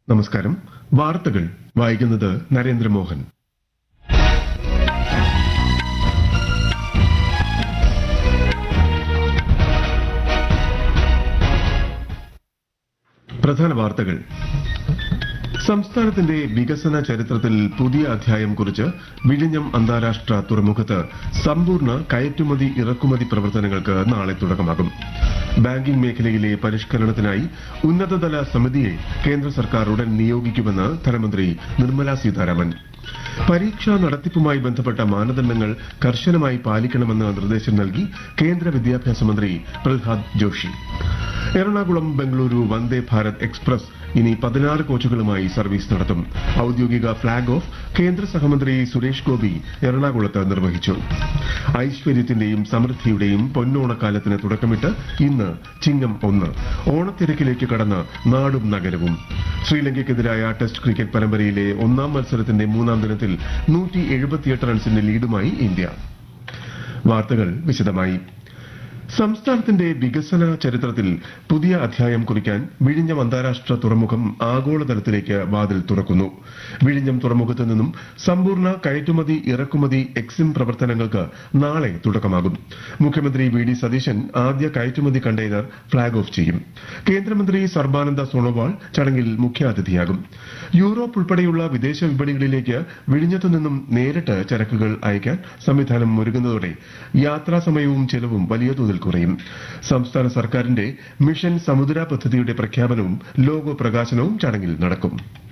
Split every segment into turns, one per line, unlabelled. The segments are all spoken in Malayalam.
നമസ്കാരം വാർത്തകൾ വായിക്കുന്നത് നരേന്ദ്രമോഹൻ പ്രധാന വാർത്തകൾ സംസ്ഥാനത്തിന്റെ വികസന ചരിത്രത്തിൽ പുതിയ അധ്യായം കുറിച്ച് വിഴിഞ്ഞം അന്താരാഷ്ട്ര തുറമുഖത്ത് സമ്പൂർണ്ണ കയറ്റുമതി ഇറക്കുമതി പ്രവർത്തനങ്ങൾക്ക് നാളെ തുടക്കമാകും ബാങ്കിംഗ് മേഖലയിലെ പരിഷ്കരണത്തിനായി ഉന്നതതല സമിതിയെ കേന്ദ്ര സർക്കാർ ഉടൻ നിയോഗിക്കുമെന്ന് ധനമന്ത്രി നിർമ്മല സീതാരാമൻ പരീക്ഷാ നടത്തിപ്പുമായി ബന്ധപ്പെട്ട മാനദണ്ഡങ്ങൾ കർശനമായി പാലിക്കണമെന്ന് നിർദ്ദേശം നൽകി കേന്ദ്ര വിദ്യാഭ്യാസ മന്ത്രി പ്രഹ്ലാദ് ജോഷി എറണാകുളം ബംഗളൂരു വന്ദേ ഭാരത് എക്സ്പ്രസ് ഇനി പതിനാറ് കോച്ചുകളുമായി സർവീസ് നടത്തും ഔദ്യോഗിക ഫ്ളാഗ് ഓഫ് കേന്ദ്ര സഹമന്ത്രി സുരേഷ് ഗോപി എറണാകുളത്ത് നിർവഹിച്ചു ഐശ്വര്യത്തിന്റെയും സമൃദ്ധിയുടെയും പൊന്നോണക്കാലത്തിന് തുടക്കമിട്ട് ഇന്ന് ചിങ്ങം ഒന്ന് ഓണത്തിരക്കിലേക്ക് കടന്ന് നാടും നഗരവും ശ്രീലങ്കയ്ക്കെതിരായ ടെസ്റ്റ് ക്രിക്കറ്റ് പരമ്പരയിലെ ഒന്നാം മത്സരത്തിന്റെ മൂന്നാം ദിനത്തിൽ നൂറ്റി എഴുപത്തിയെട്ട് റൺസിന്റെ ലീഡുമായി ഇന്ത്യ വാർത്തകൾ വിശദമായി സംസ്ഥാനത്തിന്റെ വികസന ചരിത്രത്തിൽ പുതിയ അധ്യായം കുറിക്കാൻ വിഴിഞ്ഞം അന്താരാഷ്ട്ര തുറമുഖം ആഗോളതലത്തിലേക്ക് വാതിൽ തുറക്കുന്നു വിഴിഞ്ഞം തുറമുഖത്ത് നിന്നും സമ്പൂർണ്ണ കയറ്റുമതി ഇറക്കുമതി എക്സിം പ്രവർത്തനങ്ങൾക്ക് നാളെ തുടക്കമാകും മുഖ്യമന്ത്രി വി ഡി സതീശൻ ആദ്യ കയറ്റുമതി കണ്ടെയ്നർ ഫ്ളാഗ് ഓഫ് ചെയ്യും കേന്ദ്രമന്ത്രി സർബാനന്ദ സോണോവാൾ ചടങ്ങിൽ മുഖ്യാതിഥിയാകും യൂറോപ്പ് ഉൾപ്പെടെയുള്ള വിദേശ വിപണികളിലേക്ക് വിഴിഞ്ഞത്തു നിന്നും നേരിട്ട് ചരക്കുകൾ അയക്കാൻ സംവിധാനം ഒരുങ്ങുന്നതോടെ യാത്രാ സമയവും ചെലവും വലിയ തോതിൽ കുറയും സംസ്ഥാന സർക്കാരിന്റെ മിഷൻ സമുദ്ര പദ്ധതിയുടെ പ്രഖ്യാപനവും ലോഗോ പ്രകാശനവും ചടങ്ങിൽ നടക്കും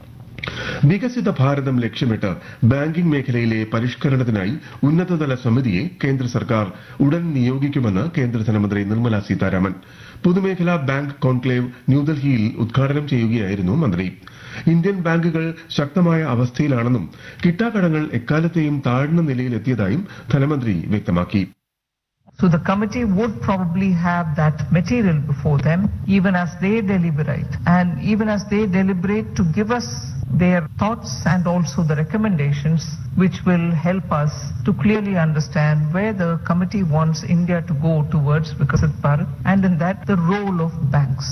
വികസിത ഭാരതം ലക്ഷ്യമിട്ട് ബാങ്കിംഗ് മേഖലയിലെ പരിഷ്കരണത്തിനായി ഉന്നതതല സമിതിയെ കേന്ദ്ര സർക്കാർ ഉടൻ നിയോഗിക്കുമെന്ന് കേന്ദ്ര ധനമന്ത്രി നിർമ്മല സീതാരാമൻ പൊതുമേഖലാ ബാങ്ക് കോൺക്ലേവ് ന്യൂഡൽഹിയിൽ ഉദ്ഘാടനം ചെയ്യുകയായിരുന്നു മന്ത്രി ഇന്ത്യൻ ബാങ്കുകൾ ശക്തമായ അവസ്ഥയിലാണെന്നും കിട്ടാക്കടങ്ങൾ എക്കാലത്തെയും താഴ്ന്ന നിലയിലെത്തിയതായും ധനമന്ത്രി വ്യക്തമാക്കി
So the committee would probably have that material before them even as they deliberate and even as they deliberate to give us their thoughts and also the recommendations which will help us to clearly understand where the committee wants India to go towards Vikasit Bharat and in that the role of banks.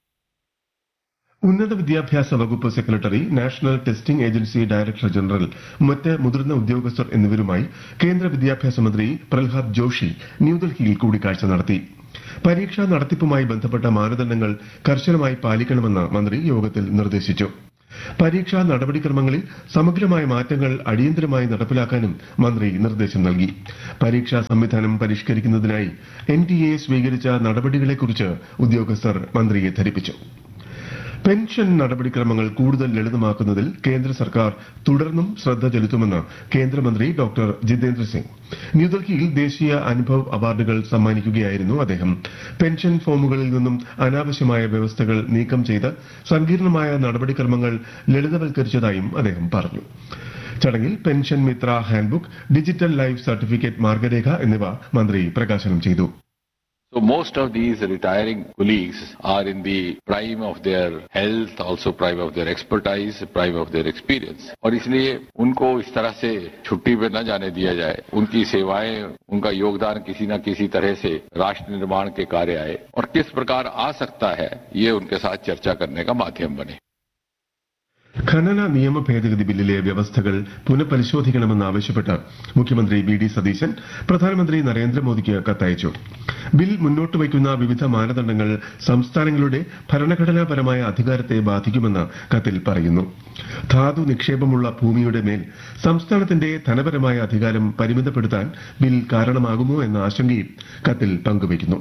ഉന്നത വിദ്യാഭ്യാസ വകുപ്പ് secretary national testing agency director general മറ്റ് മുതിർന്ന ഉദ്യോഗസ്ഥർ എന്നിവരുമായി കേന്ദ്ര വിദ്യാഭ്യാസ മന്ത്രി പ്രഹ്ലാദ് ജോഷി ന്യൂഡൽഹിയിൽ കൂടിക്കാഴ്ച നടത്തി പരീക്ഷാ നടത്തിപ്പുമായി ബന്ധപ്പെട്ട മാനദണ്ഡങ്ങൾ കർശനമായി പാലിക്കണമെന്ന് മന്ത്രി യോഗത്തിൽ നിർദ്ദേശിച്ചു പരീക്ഷാ നടപടിക്രമങ്ങളിൽ സമഗ്രമായ മാറ്റങ്ങൾ അടിയന്തരമായി നടപ്പിലാക്കാനും മന്ത്രി നിർദ്ദേശം നൽകി പരീക്ഷാ സംവിധാനം പരിഷ്കരിക്കുന്നതിനായി എൻ ടി എ സ്വീകരിച്ച നടപടികളെക്കുറിച്ച് ഉദ്യോഗസ്ഥർ മന്ത്രിയെ ധരിപ്പിച്ചു പെൻഷൻ നടപടിക്രമങ്ങൾ കൂടുതൽ ലളിതമാക്കുന്നതിൽ കേന്ദ്ര സർക്കാർ തുടർന്നും ശ്രദ്ധ ചെലുത്തുമെന്ന് കേന്ദ്രമന്ത്രി ഡോക്ടർ ജിതേന്ദ്ര സിംഗ് ന്യൂഡൽഹിയിൽ ദേശീയ അനുഭവ് അവാർഡുകൾ സമ്മാനിക്കുകയായിരുന്നു അദ്ദേഹം പെൻഷൻ ഫോമുകളിൽ നിന്നും അനാവശ്യമായ വ്യവസ്ഥകൾ നീക്കം ചെയ്ത് സങ്കീർണമായ നടപടിക്രമങ്ങൾ ലളിതവൽക്കരിച്ചതായും അദ്ദേഹം പറഞ്ഞു ചടങ്ങിൽ pension Mitra handbook digital life certificate മാർഗരേഖ എന്നിവ മന്ത്രി പ്രകാശനം ചെയ്തു
So most of these retiring colleagues are in the prime of their health, also prime of their expertise, prime of their experience. और इसलिए उनको इस तरह से छुट्टी पे न जाने दिया जाए उनकी सेवाएं उनका योगदान किसी न किसी तरह से राष्ट्र निर्माण के कार्य आए और किस प्रकार आ सकता है ये उनके साथ चर्चा करने का माध्यम बने
ഖനന നിയമ ഭേദഗതി ബില്ലിലെ വ്യവസ്ഥകൾ പുനഃപരിശോധിക്കണമെന്നാവശ്യപ്പെട്ട് മുഖ്യമന്ത്രി വി ഡി സതീശൻ പ്രധാനമന്ത്രി നരേന്ദ്രമോദിക്ക് കത്തയച്ചു ബിൽ മുന്നോട്ട് വയ്ക്കുന്ന വിവിധ മാനദണ്ഡങ്ങൾ സംസ്ഥാനങ്ങളുടെ ഭരണഘടനാപരമായ അധികാരത്തെ ബാധിക്കുമെന്ന് കത്തിൽ പറയുന്നു ധാതു നിക്ഷേപമുള്ള ഭൂമിയുടെ മേൽ സംസ്ഥാനത്തിന്റെ ധനപരമായ അധികാരം പരിമിതപ്പെടുത്താൻ ബിൽ കാരണമാകുമോ എന്ന ആശങ്കയും കത്തിൽ പങ്കുവയ്ക്കുന്നു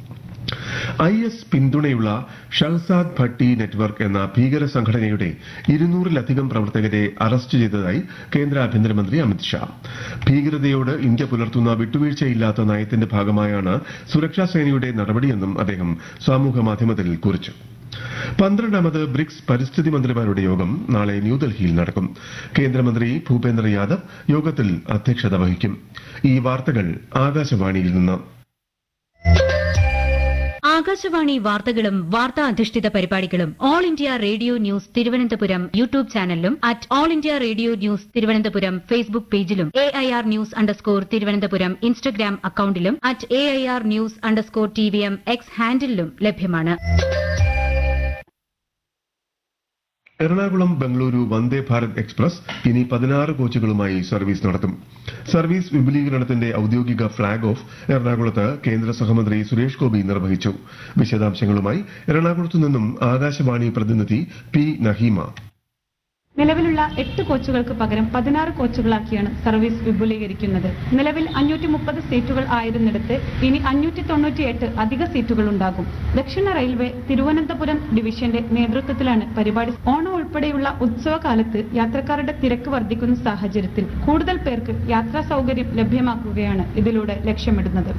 ഐ എസ് പിന്തുണയുള്ള ഷഹസാദ് ഭട്ടി നെറ്റ്വർക്ക് എന്ന ഭീകര സംഘടനയുടെ ഇരുന്നൂറിലധികം പ്രവർത്തകരെ അറസ്റ്റ് ചെയ്തതായി കേന്ദ്ര ആഭ്യന്തരമന്ത്രി അമിത്ഷാ ഭീകരതയോട് ഇന്ത്യ പുലർത്തുന്ന വിട്ടുവീഴ്ചയില്ലാത്ത നയത്തിന്റെ ഭാഗമായാണ് സുരക്ഷാ സേനയുടെ നടപടിയെന്നും അദ്ദേഹം സാമൂഹ്യ മാധ്യമത്തിൽ കുറിച്ചു പന്ത്രണ്ടാമത് ബ്രിക്സ് പരിസ്ഥിതി മന്ത്രിമാരുടെ യോഗം നാളെ ന്യൂഡൽഹിയിൽ നടക്കും കേന്ദ്രമന്ത്രി ഭൂപേന്ദ്ര യാദവ് യോഗത്തിൽ അധ്യക്ഷത വഹിക്കും ഈ വാർത്തകൾ ആകാശവാണിയിൽ നിന്ന്
ആകാശവാണി വാർത്തകളും വാർത്താ അധിഷ്ഠിത പരിപാടികളും all India radio news Thiruvananthapuram YouTube ചാനലിലും at all India radio news Thiruvananthapuram Facebook പേജിലും A I R news underscore Thiruvananthapuram Instagram അക്കൌണ്ടിലും at A I R news underscore T V M X ഹാൻഡിലും ലഭ്യമാണ്
എറണാകുളം ബംഗളൂരു വന്ദേ ഭാരത് എക്സ്പ്രസ് ഇനി പതിനാറ് കോച്ചുകളുമായി സർവീസ് നടത്തും സർവീസ് വിപുലീകരണത്തിന്റെ ഔദ്യോഗിക ഫ്ളാഗ് ഓഫ് എറണാകുളത്ത് കേന്ദ്ര സഹമന്ത്രി സുരേഷ് ഗോപി നിർവഹിച്ചു വിശദാംശങ്ങളുമായി എറണാകുളത്തു നിന്നും ആകാശവാണി പ്രതിനിധി പി നഹീമ
നിലവിലുള്ള എട്ട് കോച്ചുകൾക്ക് പകരം പതിനാറ് കോച്ചുകളാക്കിയാണ് സർവീസ് വിപുലീകരിക്കുന്നത് നിലവിൽ അഞ്ഞൂറ്റി മുപ്പത് സീറ്റുകൾ ആയിരുന്നിടത്ത് ഇനി അഞ്ഞൂറ്റി തൊണ്ണൂറ്റിയെട്ട് അധിക സീറ്റുകൾ ഉണ്ടാകും ദക്ഷിണ റെയിൽവേ തിരുവനന്തപുരം ഡിവിഷന്റെ നേതൃത്വത്തിലാണ് പരിപാടി ഓണം ഉൾപ്പെടെയുള്ള ഉത്സവകാലത്ത് യാത്രക്കാരുടെ തിരക്ക് വർദ്ധിക്കുന്ന സാഹചര്യത്തിൽ കൂടുതൽ പേർക്ക് യാത്രാ സൗകര്യം ലഭ്യമാക്കുകയാണ് ഇതിലൂടെ ലക്ഷ്യമിടുന്നത്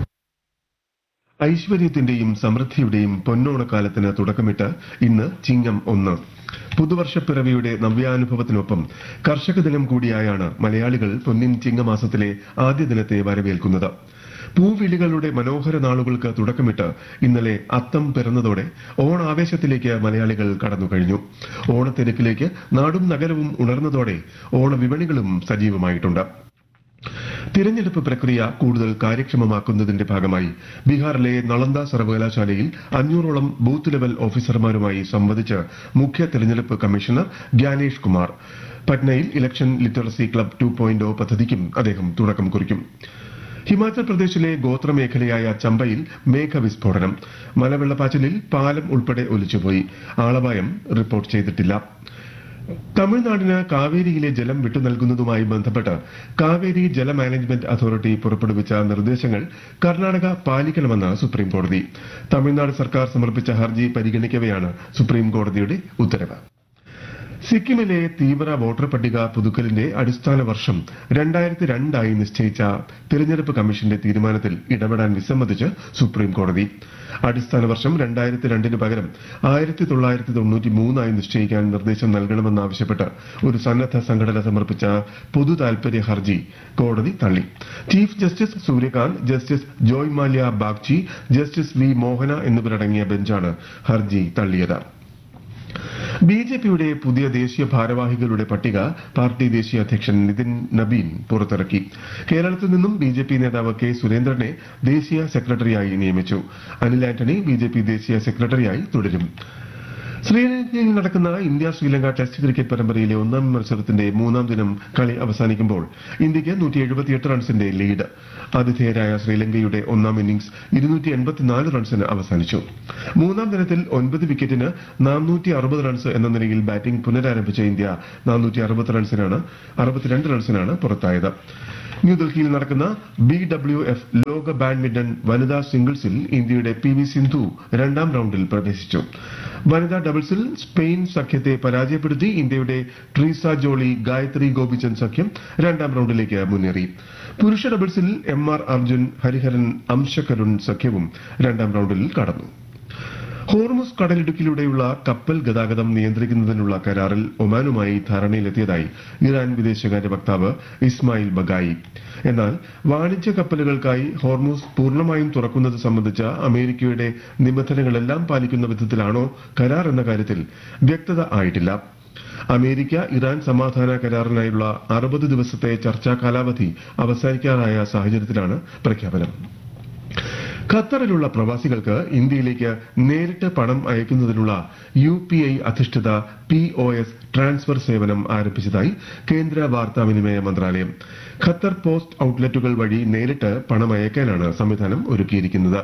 ഐശ്വര്യത്തിന്റെയും സമൃദ്ധിയുടെയും പൊന്നോണക്കാലത്തിന് തുടക്കമിട്ട് ഇന്ന് ചിങ്ങം ഒന്ന് പുതുവർഷപ്പിറവിയുടെ നവ്യാനുഭവത്തിനൊപ്പം കർഷക ദിനം കൂടിയായാണ് മലയാളികൾ പൊന്നിൻ ചിങ്ങമാസത്തിലെ ആദ്യ ദിനത്തെ വരവേൽക്കുന്നത് പൂവിളികളുടെ മനോഹര നാളുകൾക്ക് തുടക്കമിട്ട് ഇന്നലെ അത്തം പിറന്നതോടെ ഓണാവേശത്തിലേക്ക് മലയാളികൾ കടന്നുകഴിഞ്ഞു ഓണത്തിരക്കിലേക്ക് നാടും നഗരവും ഉണർന്നതോടെ ഓണവിപണികളും സജീവമായിട്ടുണ്ട് തിരഞ്ഞെടുപ്പ് പ്രക്രിയ കൂടുതൽ കാര്യക്ഷമമാക്കുന്നതിന്റെ ഭാഗമായി ബീഹാറിലെ നളന്ദ സർവകലാശാലയിൽ അഞ്ഞൂറോളം ബൂത്ത് ലെവൽ ഓഫീസർമാരുമായി സംവദിച്ച് മുഖ്യ തിരഞ്ഞെടുപ്പ് കമ്മീഷണർ ഗ്യാനേഷ് കുമാർ പട്നയിൽ election literacy club two point പദ്ധതിക്കും അദ്ദേഹം തുടക്കം കുറിക്കും ഹിമാചൽ പ്രദേശിലെ ഗോത്രമേഖലയായ ചമ്പയിൽ മേഘവിസ്ഫോടനം മലവെള്ളപ്പാച്ചിലിൽ പാലം ഉൾപ്പെടെ ഒലിച്ചുപോയി ആളപായം റിപ്പോർട്ട് ചെയ്തിട്ടില്ല തമിഴ്നാടിന് കാവേരിയിലെ ജലം വിട്ടു നൽകുന്നതുമായി ബന്ധപ്പെട്ട് കാവേരി ജല മാനേജ്മെന്റ് അതോറിറ്റി പുറപ്പെടുവിച്ച നിർദ്ദേശങ്ങൾ കർണാടക പാലിക്കണമെന്ന് സുപ്രീം കോടതി തമിഴ്നാട് സർക്കാർ സമർപ്പിച്ച ഹർജി പരിഗണിക്കവെയാണ് സുപ്രീം കോടതിയുടെ ഉത്തരവ് സിക്കിമിലെ തീവ്ര വോട്ടർ പട്ടിക പുതുക്കലിന്റെ അടിസ്ഥാന വർഷം രണ്ടായിരത്തി രണ്ടായി നിശ്ചയിച്ച തിരഞ്ഞെടുപ്പ് കമ്മീഷന്റെ തീരുമാനത്തിൽ ഇടപെടാൻ വിസമ്മതിച്ച് സുപ്രീം കോടതി അടിസ്ഥാന വർഷം രണ്ടായിരത്തി രണ്ടിന് പകരം ആയിരത്തി തൊള്ളായിരത്തി തൊണ്ണൂറ്റി മൂന്നായി നിശ്ചയിക്കാൻ നിർദ്ദേശം നൽകണമെന്നാവശ്യപ്പെട്ട് ഒരു സന്നദ്ധ സംഘടന സമർപ്പിച്ച പൊതു താൽപര്യ ഹർജി കോടതി തള്ളി chief justice Suryakant justice Joy മാല്യ Bagchi justice V മോഹന എന്നിവരടങ്ങിയ ബെഞ്ചാണ് ഹർജി തള്ളിയത് ബി ജെ പിയുടെ പുതിയ ദേശീയ ഭാരവാഹികളുടെ പട്ടിക പാർട്ടി ദേശീയ അധ്യക്ഷൻ നിതിൻ നബീൻ പുറത്തിറക്കി കേരളത്തിൽ നിന്നും ബി ജെ പി നേതാവ് കെ സുരേന്ദ്രനെ ദേശീയ സെക്രട്ടറിയായി നിയമിച്ചു Anil Antony B J P ദേശീയ സെക്രട്ടറിയായി തുടരും ശ്രീലങ്കയിൽ നടക്കുന്ന ഇന്ത്യ ശ്രീലങ്ക ടെസ്റ്റ് ക്രിക്കറ്റ് പരമ്പരയിലെ ഒന്നാം മത്സരത്തിന്റെ മൂന്നാം ദിനം കളി അവസാനിക്കുമ്പോൾ ഇന്ത്യയ്ക്ക് നൂറ്റി എഴുപത്തിയെട്ട് റൺസിന്റെ ലീഡ് ആതിഥേയരായ ശ്രീലങ്കയുടെ ഒന്നാം ഇന്നിംഗ്സ് ഇരുന്നൂറ്റി എൺപത്തിനാല് റൺസിന് അവസാനിച്ചു മൂന്നാം ദിനത്തിൽ ഒൻപത് വിക്കറ്റിന് നാനൂറ്റി അറുപത് റൺസ് എന്ന നിലയിൽ ബാറ്റിംഗ് പുനരാരംഭിച്ച ഇന്ത്യ നാനൂറ്റി അറുപത് റൺസിനാണ് അറുപത്തിരണ്ട് റൺസിനാണ് പുറത്തായത് ന്യൂഡൽഹിയിൽ നടക്കുന്ന ബി ഡബ്ല്യു എഫ് ലോക ബാഡ്മിന്റൺ വനിതാ സിംഗിൾസിൽ ഇന്ത്യയുടെ പി വി സിന്ധു രണ്ടാം റൌണ്ടിൽ പ്രവേശിച്ചു വനിതാ ഡബിൾസിൽ സ്പെയിൻ സഖ്യത്തെ പരാജയപ്പെടുത്തി ഇന്ത്യയുടെ ട്രീസ ജോളി ഗായത്രി ഗോപിചന്ദ് സഖ്യം രണ്ടാം റൌണ്ടിലേക്ക് മുന്നേറി പുരുഷ ഡബിൾസിൽ എം ആർ അർജുൻ ഹരിഹരൻ അംശകരുൺ സഖ്യവും രണ്ടാം റൌണ്ടിൽ കടന്നു ഹോർമുസ് കടലിടുക്കിലൂടെയുള്ള കപ്പൽ ഗതാഗതം നിയന്ത്രിക്കുന്നതിനുള്ള കരാറിൽ ഒമാനുമായി ധാരണയിലെത്തിയതായി ഇറാൻ വിദേശകാര്യ വക്താവ് ഇസ്മായിൽ ബഗായി എന്നാൽ വാണിജ്യ കപ്പലുകൾക്കായി ഹോർമുസ് പൂർണ്ണമായും തുറക്കുന്നത് സംബന്ധിച്ച അമേരിക്കയുടെ നിബന്ധനകളെല്ലാം പാലിക്കുന്ന വിധത്തിലാണോ കരാർ എന്ന കാര്യത്തിൽ വ്യക്തത ആയിട്ടില്ല അമേരിക്ക ഇറാൻ സമാധാന കരാറിനായുള്ള അറുപത് ദിവസത്തെ ചർച്ചാ കാലാവധി അവസാനിക്കാറായ സാഹചര്യത്തിലാണ് പ്രഖ്യാപനം ഖത്തറിലുള്ള പ്രവാസികൾക്ക് ഇന്ത്യയിലേക്ക് നേരിട്ട് പണം അയക്കുന്നതിനുള്ള യു പി ഐ അധിഷ്ഠിത പി ഒ എസ് ട്രാൻസ്ഫർ സേവനം ആരംഭിച്ചതായി കേന്ദ്ര വാർത്താവിനിമയ മന്ത്രാലയം ഖത്തർ പോസ്റ്റ് ഔട്ട്ലെറ്റുകൾ വഴി നേരിട്ട് പണം അയക്കാനാണ് സംവിധാനം ഒരുക്കിയിരിക്കുന്നത്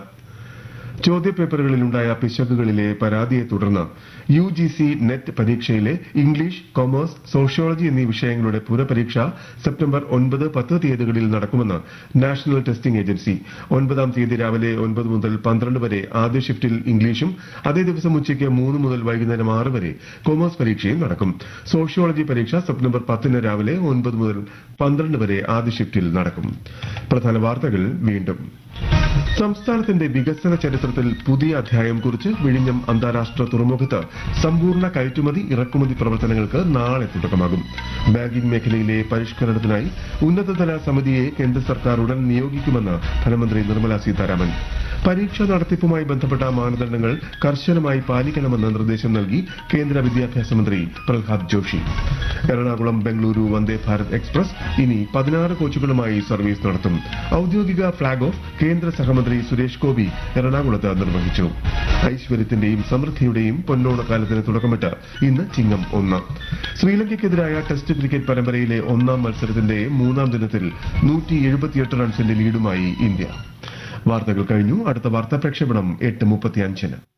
ചോദ്യപേപ്പറുകളിലുണ്ടായ പിശകുകളിലെ പരാതിയെ തുടർന്ന് യു ജി സി നെറ്റ് പരീക്ഷയിലെ ഇംഗ്ലീഷ് കൊമേഴ്സ് സോഷ്യോളജി എന്നീ വിഷയങ്ങളുടെ പുനഃപരീക്ഷ സെപ്റ്റംബർ ഒൻപത് പത്ത് തീയതികളിൽ നടക്കുമെന്ന് നാഷണൽ ടെസ്റ്റിംഗ് ഏജൻസി ഒൻപതാം തീയതി രാവിലെ ഒൻപത് മുതൽ പന്ത്രണ്ട് വരെ ആദ്യ ഷിഫ്റ്റിൽ ഇംഗ്ലീഷും അതേ ദിവസം ഉച്ചയ്ക്ക് മൂന്ന് മുതൽ വൈകുന്നേരം ആറ് വരെ കൊമേഴ്സ് പരീക്ഷയും നടക്കും സോഷ്യോളജി പരീക്ഷ സെപ്റ്റംബർ പത്തിന് രാവിലെ ഒൻപത് മുതൽ പന്ത്രണ്ട് വരെ ആദ്യ ഷിഫ്റ്റിൽ നടക്കും പ്രധാന വാർത്തകൾ വീണ്ടും സംസ്ഥാനത്തിന്റെ വികസന ചരിത്രത്തിൽ പുതിയ അധ്യായം കുറിച്ച് വിഴിഞ്ഞം അന്താരാഷ്ട്ര തുറമുഖത്ത് സമ്പൂർണ്ണ കയറ്റുമതി ഇറക്കുമതി പ്രവർത്തനങ്ങൾക്ക് നാളെ തുടക്കമാകും ബാങ്കിംഗ് മേഖലയിലെ പരിഷ്കരണത്തിനായി ഉന്നതതല സമിതിയെ കേന്ദ്ര സർക്കാർ ഉടൻ നിയോഗിക്കുമെന്ന് ധനമന്ത്രി നിർമ്മല സീതാരാമൻ പരീക്ഷാ നടത്തിപ്പുമായി ബന്ധപ്പെട്ട മാനദണ്ഡങ്ങൾ കർശനമായി പാലിക്കണമെന്ന് നിർദ്ദേശം നൽകി കേന്ദ്ര വിദ്യാഭ്യാസ മന്ത്രി പ്രഹ്ലാദ് ജോഷി എറണാകുളം ബംഗളൂരു വന്ദേ ഭാരത് എക്സ്പ്രസ് ഇനി പതിനാറ് കോച്ചുകളുമായി സർവീസ് നടത്തും ഔദ്യോഗിക ഫ്ളാഗ് ഓഫ് കേന്ദ്ര സഹമന്ത്രി സുരേഷ് ഗോപി എറണാകുളത്ത് നിർവഹിച്ചു ഐശ്വര്യത്തിന്റെയും സമൃദ്ധിയുടെയും പൊന്നോണക്കാലത്തിന് തുടക്കമിട്ട് ഇന്ന് ചിങ്ങം ഒന്ന് ശ്രീലങ്കയ്ക്കെതിരായ ടെസ്റ്റ് ക്രിക്കറ്റ് പരമ്പരയിലെ ഒന്നാം മത്സരത്തിന്റെ മൂന്നാം ദിനത്തിൽ നൂറ്റി എഴുപത്തിയെട്ട് റൺസിന്റെ ലീഡുമായി ഇന്ത്യ വാർത്തകൾ കഴിഞ്ഞു അടുത്ത വാർത്താ പ്രക്ഷേപണം എട്ട് മുപ്പത്തിയഞ്ചിന്